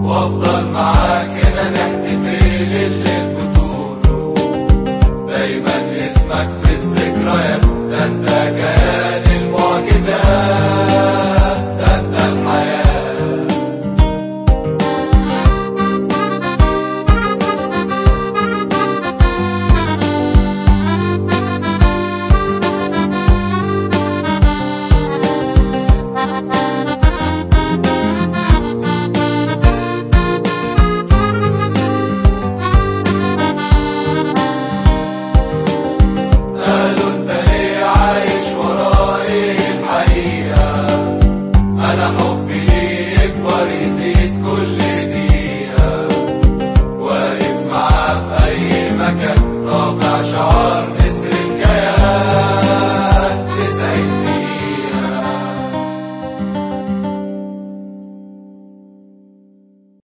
وافضل معاك هنا نحتفل اللي بطوله دايما اسمك في الذكريات ده انت كيان المعجزات ده انت الحياه قالوا انت ليه عايش ورا ايه الحقيقة انا حبي ليه يكبر يزيد